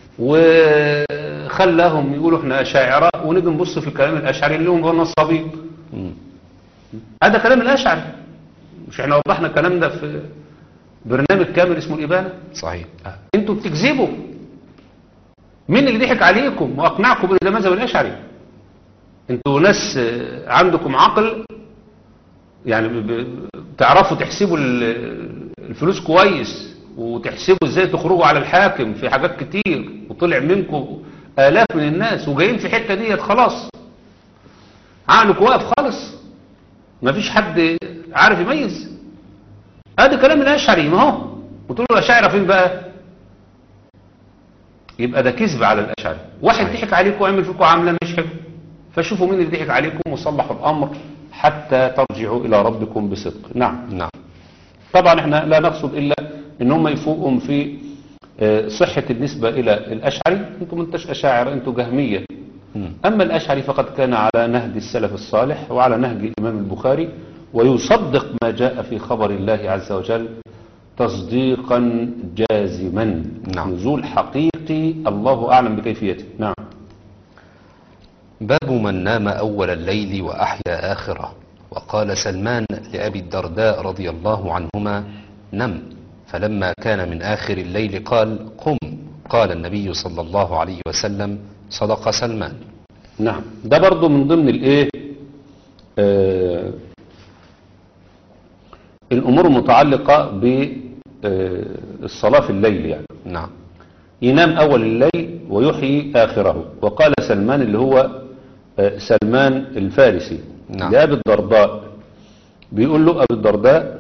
وخلاهم يقولوا احنا أشاعرة ونيجي نبص في كلام الأشعري اللي هم نصابين مم. هذا كلام الأشعري مش احنا وضحنا الكلام ده في برنامج كامل اسمه الإبانة صحيح انتوا بتكذبوا مين اللي ضحك عليكم واقنعكم بان ده مذهب الاشعري انتوا ناس آه، عندكم عقل يعني ب- ب- بتعرفوا تحسبوا ال- الفلوس كويس وتحسبوا ازاي تخرجوا على الحاكم في حاجات كتير وطلع منكم آلاف من الناس وجايين في حتة ديت خلاص عقلك واقف خالص مفيش حد عارف يميز ادي كلام الاشعري ما هو وتقول له الاشاعره فين بقى يبقى ده كذب على الاشاعره واحد صحيح. ضحك عليكم وعمل فيكم عامله مش حلو فشوفوا مين اللي ضحك عليكم وصلحوا الامر حتى ترجعوا الى ربكم بصدق نعم نعم طبعا احنا لا نقصد الا ان هم يفوقهم في آه، صحة النسبة الى الاشعري انتم انتش اشاعرة انتم جهمية مم. أما الأشعري فقد كان على نهج السلف الصالح وعلى نهج الإمام البخاري ويصدق ما جاء في خبر الله عز وجل تصديقا جازما نعم. نزول حقيقي الله أعلم بكيفيته نعم باب من نام أول الليل وأحيا آخره وقال سلمان لأبي الدرداء رضي الله عنهما نم فلما كان من آخر الليل قال قم قال النبي صلى الله عليه وسلم صدق سلمان نعم ده برضو من ضمن الايه آه الامور المتعلقة بالصلاة في الليل يعني نعم ينام اول الليل ويحيي اخره وقال سلمان اللي هو آه سلمان الفارسي نعم. لأبي الدرداء بيقول له أبي الدرداء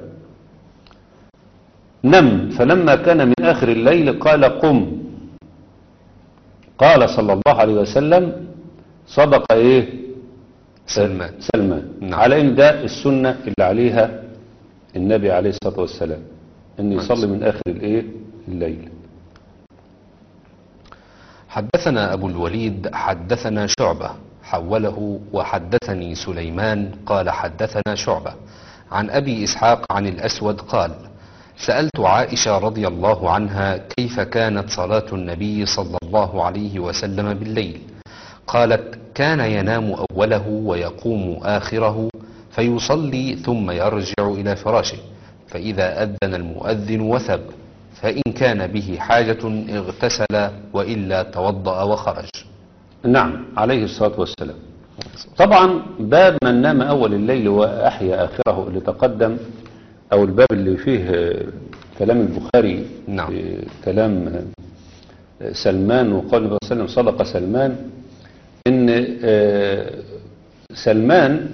نم فلما كان من آخر الليل قال قم قال صلى الله عليه وسلم صدق ايه سلمان سلمان نعم. على ان ده السنة اللي عليها النبي عليه الصلاة والسلام ان يصلي من اخر الايه الليل حدثنا أبو الوليد حدثنا شعبة حوله وحدثني سليمان قال حدثنا شعبة عن أبي إسحاق عن الأسود قال سألت عائشة رضي الله عنها كيف كانت صلاة النبي صلى الله عليه وسلم بالليل قالت كان ينام أوله ويقوم آخره فيصلي ثم يرجع إلى فراشه فإذا أذن المؤذن وثب فإن كان به حاجة اغتسل وإلا توضأ وخرج نعم عليه الصلاة والسلام طبعا باب من نام أول الليل وأحيا آخره اللي تقدم أو الباب اللي فيه آه، كلام البخاري نعم. في كلام آه، سلمان وقال النبي صلى الله عليه وسلم صدق سلمان إن آه، سلمان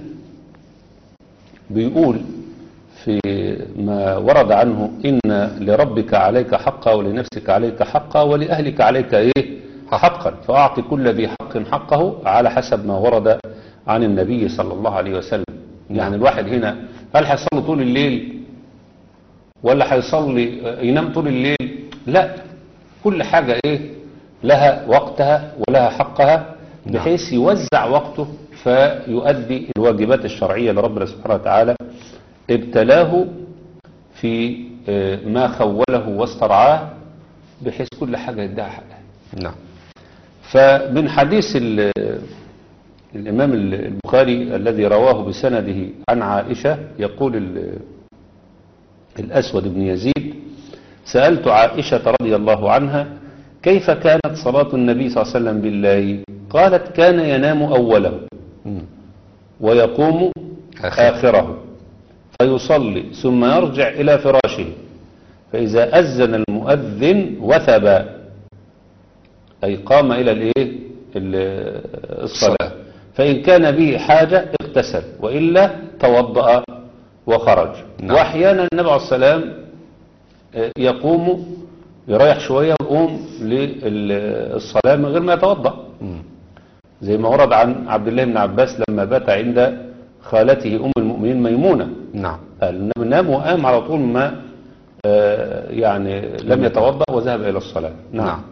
بيقول في ما ورد عنه إن لربك عليك حقا ولنفسك عليك حقا ولأهلك عليك إيه حقا فأعطي كل ذي حق حقه على حسب ما ورد عن النبي صلى الله عليه وسلم يعني الواحد هنا هل هيصلي طول الليل ولا هيصلي ينام طول الليل لا كل حاجة إيه لها وقتها ولها حقها بحيث يوزع وقته فيؤدي الواجبات الشرعية لربنا سبحانه وتعالى ابتلاه في آه، ما خوله واسترعاه بحيث كل حاجة يدعى حقها نعم فمن حديث ال- الإمام البخاري الذي رواه بسنده عن عائشة يقول ال- الأسود بن يزيد سألت عائشة رضي الله عنها كيف كانت صلاة النبي صلى الله عليه وسلم بالليل قالت كان ينام أوله مم. ويقوم آخر. آخره فيصلي ثم يرجع إلى فراشه فإذا أذن المؤذن وثب أي قام إلى الإيه ال- الصلاة الصلاة. فإن كان به حاجة اغتسل وإلا توضأ وخرج نعم. وأحيانا النبي عليه السلام آه، يقوم يريح شوية ويقوم للصلاة من غير ما يتوضأ مم. زي ما ورد عن عبد الله بن عباس لما بات عند خالته أم المؤمنين ميمونة نعم قال النبي نام وقام على طول ما آه، يعني لم يتوضأ وذهب إلى الصلاة نعم, نعم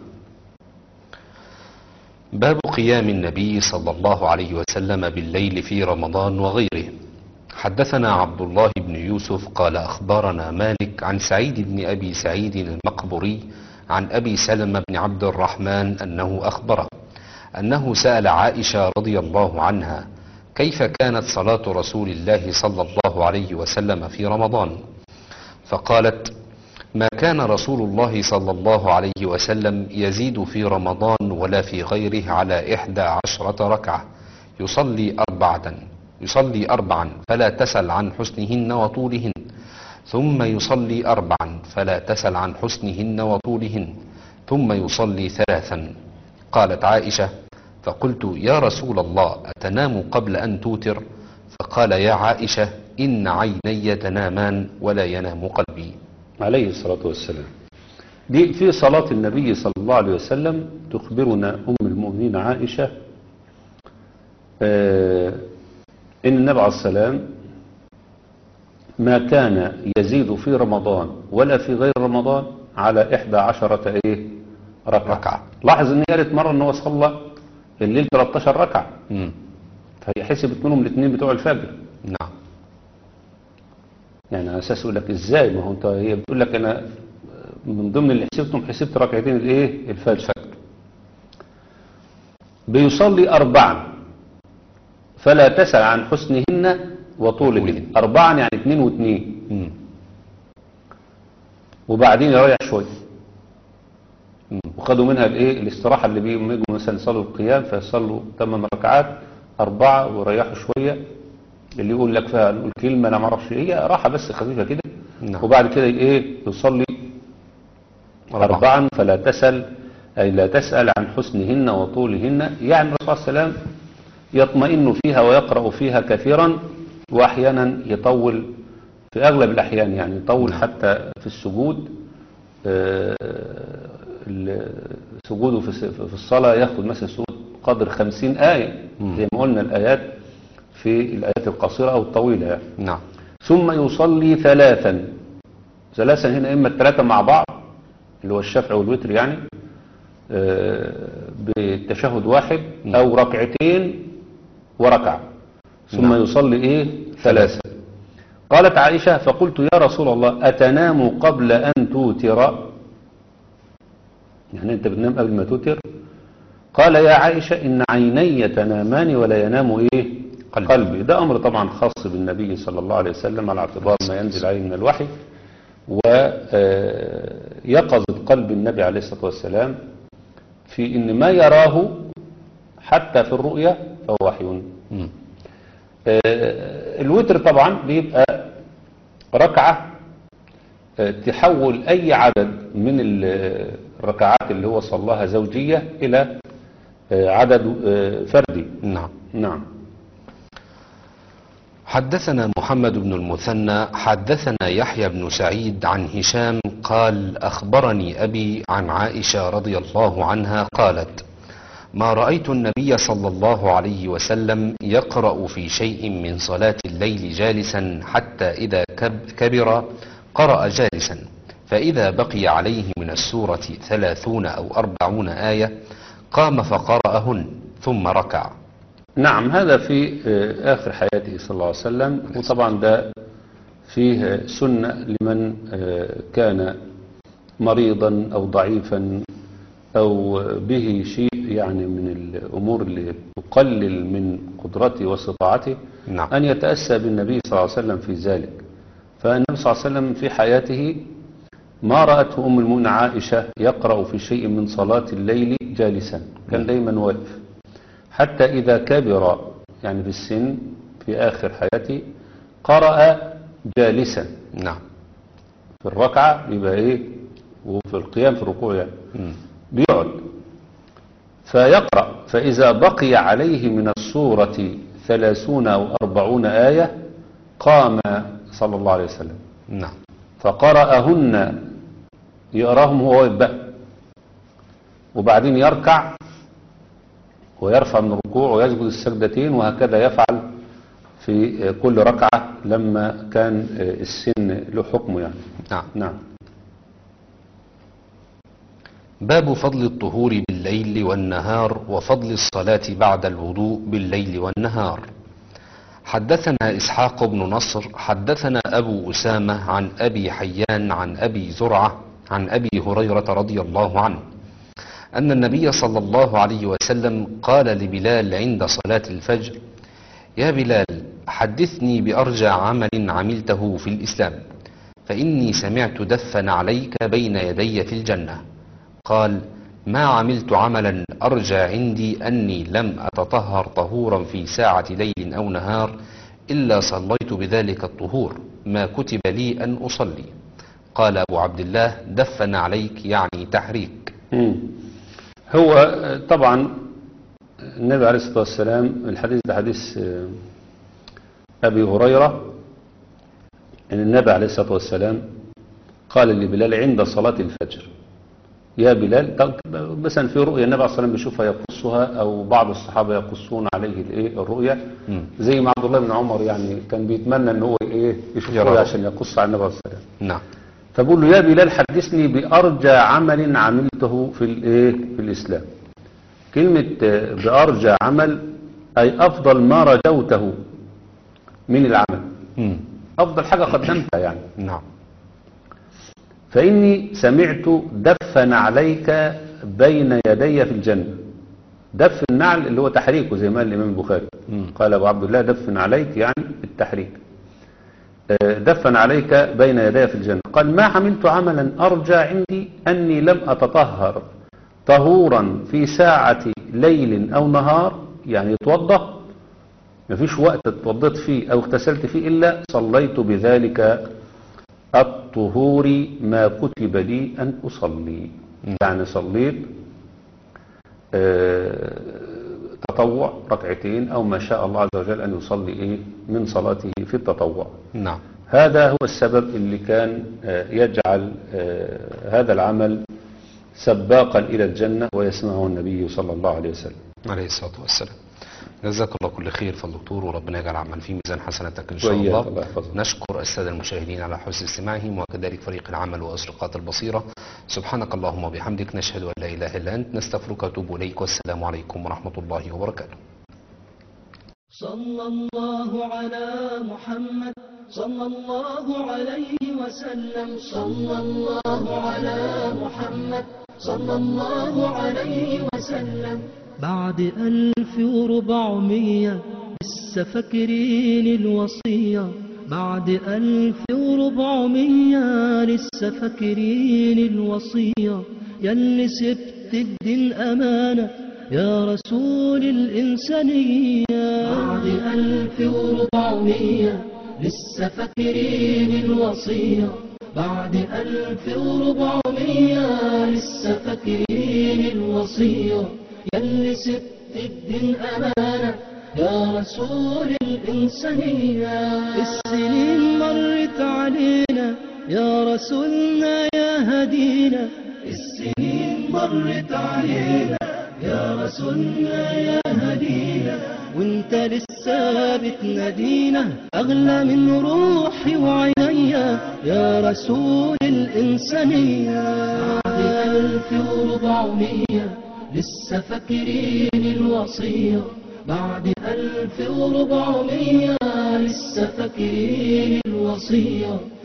باب قيام النبي صلى الله عليه وسلم بالليل في رمضان وغيره حدثنا عبد الله بن يوسف قال أخبرنا مالك عن سعيد بن أبي سعيد المقبري عن أبي سلمة بن عبد الرحمن أنه أخبره أنه سأل عائشة رضي الله عنها كيف كانت صلاة رسول الله صلى الله عليه وسلم في رمضان فقالت ما كان رسول الله صلى الله عليه وسلم يزيد في رمضان ولا في غيره على إحدى عشرة ركعة يصلي أربعة يصلي أربعا فلا تسل عن حسنهن وطولهن ثم يصلي أربعا فلا تسل عن حسنهن وطولهن ثم يصلي ثلاثا قالت عائشة فقلت يا رسول الله أتنام قبل أن توتر فقال يا عائشة إن عيني تنامان ولا ينام قلبي عليه الصلاة والسلام دي في صلاة النبي صلى الله عليه وسلم تخبرنا أم المؤمنين عائشة آه، إن النبي عليه السلام ما كان يزيد في رمضان ولا في غير رمضان على إحدى عشرة إيه ركعة, ركعة. لاحظ إن قالت مرة إن هو صلى الليل 13 ركعة مم. فهي حسبت منهم الاثنين بتوع الفجر نعم يعني على اساس يقول لك ازاي ما هو انت هي بتقول لك انا من ضمن اللي حسبتهم حسبت ركعتين الايه الفجر بيصلي اربعا فلا تسأل عن حسنهن وطولهن وطولهن. اربعا يعني اتنين واتنين مم. وبعدين يريح شويه وخدوا منها الايه الاستراحة اللي بيجوا يجوا مثلا يصلوا القيام فيصلوا ثمان ركعات أربعة ويريحوا شوية اللي يقول لك فيها نقول كلمة أنا ما أعرفش إيه هي راحة بس خفيفة كده نعم. وبعد كده إيه يصلي أربعة. أربعا فلا تسأل أي لا تسأل عن حسنهن وطولهن يعني الرسول صلى الله عليه وسلم يطمئن فيها ويقرأ فيها كثيرا وأحيانا يطول في أغلب الأحيان يعني يطول حتى في السجود آه، ال- سجوده في الس- في الصلاة ياخد مثلا سجود قدر خمسين آية زي ما قلنا الآيات في الآيات القصيرة أو الطويلة يعني. نعم ثم يصلي ثلاثا ثلاثا هنا إما الثلاثة مع بعض اللي هو الشفع والوتر يعني آه، بتشهد واحد أو ركعتين وركعة ثم نعم. يصلي إيه ثلاثة قالت عائشة فقلت يا رسول الله أتنام قبل أن توتر يعني أنت بتنام قبل ما توتر قال يا عائشة إن عيني تنامان ولا ينام إيه قلبي. قلبي ده أمر طبعا خاص بالنبي صلى الله عليه وسلم على اعتبار ما ينزل عليه من الوحي ويقظة قلب النبي عليه الصلاة والسلام في إن ما يراه حتى في الرؤيا فهو وحي مم. آه، الوتر طبعا بيبقى ركعة آه، تحول أي عدد من ال- الركعات اللي هو صلاها زوجية إلى آه، عدد آه، فردي نعم نعم حدثنا محمد بن المثنى حدثنا يحيى بن سعيد عن هشام قال أخبرني أبي عن عائشة رضي الله عنها قالت ما رأيت النبي صلى الله عليه وسلم يقرأ في شيء من صلاة الليل جالسا حتى إذا كب كبر قرأ جالسا فإذا بقي عليه من السورة ثلاثون أو أربعون آية قام فقرأهن ثم ركع نعم هذا في آه، آخر حياته صلى الله عليه وسلم وطبعا ده فيه آه، سنة لمن آه، كان مريضا أو ضعيفا أو به شيء يعني من الأمور اللي تقلل من قدرته واستطاعته نعم. أن يتأسى بالنبي صلى الله عليه وسلم في ذلك فالنبي صلى الله عليه وسلم في حياته ما رأته أم المؤمنين عائشة يقرأ في شيء من صلاة الليل جالسا كان دايما واقف حتى إذا كبر يعني في السن في آخر حياته قرأ جالسا نعم في الركعة يبقى إيه وفي القيام في الركوع يعني مم. بيقعد فيقرأ فإذا بقي عليه من السورة ثلاثون أو أربعون آية قام صلى الله عليه وسلم نعم فقرأهن يقراهم هو واقف بقى وبعدين يركع ويرفع من الركوع ويسجد السجدتين وهكذا يفعل في كل ركعة لما كان السن له حكمه يعني نعم نعم باب فضل الطهور بالليل والنهار وفضل الصلاة بعد الوضوء بالليل والنهار حدثنا إسحاق بن نصر حدثنا أبو أسامة عن أبي حيان عن أبي زرعة عن أبي هريرة رضي الله عنه أن النبي صلى الله عليه وسلم قال لبلال عند صلاة الفجر يا بلال حدثني بأرجى عمل عملته في الإسلام فإني سمعت دفا عليك بين يدي في الجنة قال ما عملت عملا أرجى عندي أني لم أتطهر طهورا في ساعة ليل أو نهار إلا صليت بذلك الطهور ما كتب لي أن أصلي قال أبو عبد الله دفن عليك يعني تحريك مم. هو آه، طبعا النبي عليه الصلاة والسلام الحديث ده حديث آه، أبي هريرة أن النبي عليه الصلاة والسلام قال لبلال عند صلاة الفجر يا بلال طب مثلا في رؤيا النبي عليه الصلاة والسلام بيشوفها يقصها أو بعض الصحابة يقصون عليه الإيه الرؤيا مم. زي ما عبد الله بن عمر يعني كان بيتمنى أن هو إيه يشوف يرى. رؤيا عشان يقص على النبي عليه الصلاة والسلام نعم فبقول له يا بلال حدثني بأرجى عمل عملته في الايه في الإسلام كلمة آه، بأرجى عمل أي أفضل ما رجوته من العمل مم. أفضل حاجة قدمتها يعني نعم فإني سمعت دفن عليك بين يدي في الجنة دف النعل اللي هو تحريكه زي ما قال الإمام البخاري مم. قال أبو عبد الله دفن عليك يعني بالتحريك آه، دفن عليك بين يدي في الجنة قال ما عملت عملا أرجى عندي أني لم أتطهر طهورا في ساعة ليل أو نهار يعني يتوضأ مفيش وقت اتوضيت فيه أو اغتسلت فيه إلا صليت بذلك الطهور ما كتب لي أن أصلي يعني صليت آه، تطوع ركعتين أو ما شاء الله عز وجل أن يصلي إيه من صلاته في التطوع نعم هذا هو السبب اللي كان آه، يجعل آه، هذا العمل سباقا إلى الجنة ويسمعه النبي صلى الله عليه وسلم عليه الصلاة والسلام جزاك الله كل خير فالدكتور وربنا يجعل عمل في ميزان حسناتك إن شاء وإياك، الله الله يحفظك. نشكر السادة المشاهدين على حسن استماعهم وكذلك فريق العمل وأشرقات البصيرة سبحانك اللهم وبحمدك نشهد أن لا إله إلا أنت نستغفرك ونتوب إليك والسلام عليكم ورحمة الله وبركاته صلى الله على محمد صلى الله عليه وسلم صلى الله على محمد صلى الله عليه وسلم بعد ألف وربعمية لسه فاكرين الوصية بعد ألف وربعمية لسه فاكرين الوصية يلي سبت الدين أمانة يا رسول الإنسانية بعد ألف وربعمية لسه فاكرين الوصية بعد ألف وربعمية لسه فاكرين الوصية يلي سبت الدين أمانة يا رسول الإنسانية السنين مرت علينا يا رسولنا يا هدينا السنين مرت علينا يا رسولنا يا هدينا وانت لسه بتنادينا اغلى من روحي وعينيا يا رسول الانسانيه بعد الف وربعمية لسه فاكرين الوصيه بعد ألف وربعمية لسه فاكرين الوصية